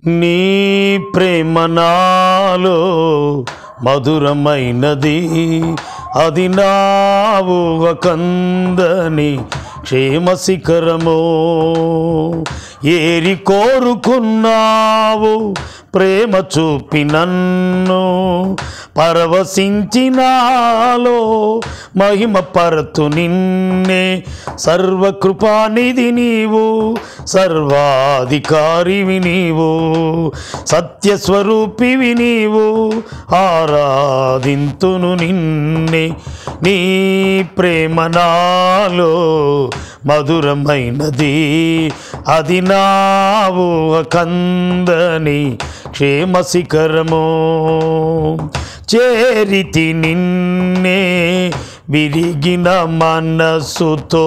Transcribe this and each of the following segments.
నీ ప్రేమ నాలో మధురమైనది అది నావు కందని క్షేమ శిఖరము ఏరి కోరుకున్నావు ప్రేమ చూపి నన్ను పరవశించినాలో మహిమ పరతు నిన్నే సర్వకృపానిధి నీవు సర్వాధికారివి నీవు సత్యస్వరూపివి నీవు ఆరాధింతును నిన్నే నీ ప్రేమ నాలో మధురమైనది అది నావు కందని క్షేమ శిఖరము చేరితి నిన్నే విరిగిన మనస్సుతో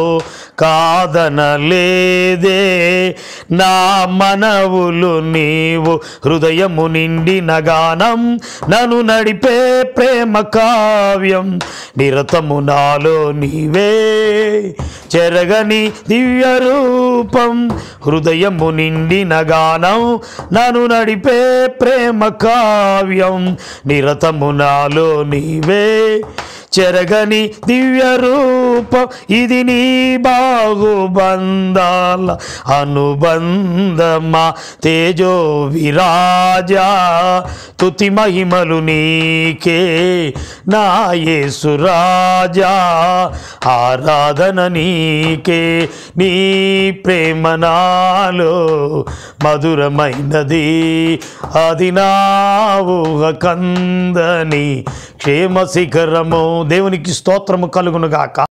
కాదనలేదే నా మనవులు నీవు హృదయము నిండిన గానం నన్ను నడిపే ప్రేమ కావ్యం నిరతము నాలో నీవే చెరగని దివ్య రూపం హృదయము నిండిన గానం నన్ను నడిపే ప్రేమ కావ్యం నిరతము నాలో నీవే చెరగని దివ్య రూపం ఇది నీ బాగుబంధాల అనుబంధమా తేజో విరాజా తుతి మహిమలు నీకే నా యేసురాజా ఆరాధన నీకే నీ ప్రేమ నాలో మధురమైనది అది నా ఊహ కందని క్షేమ శిఖరము దేవునికి స్తోత్రము కలుగునుగాక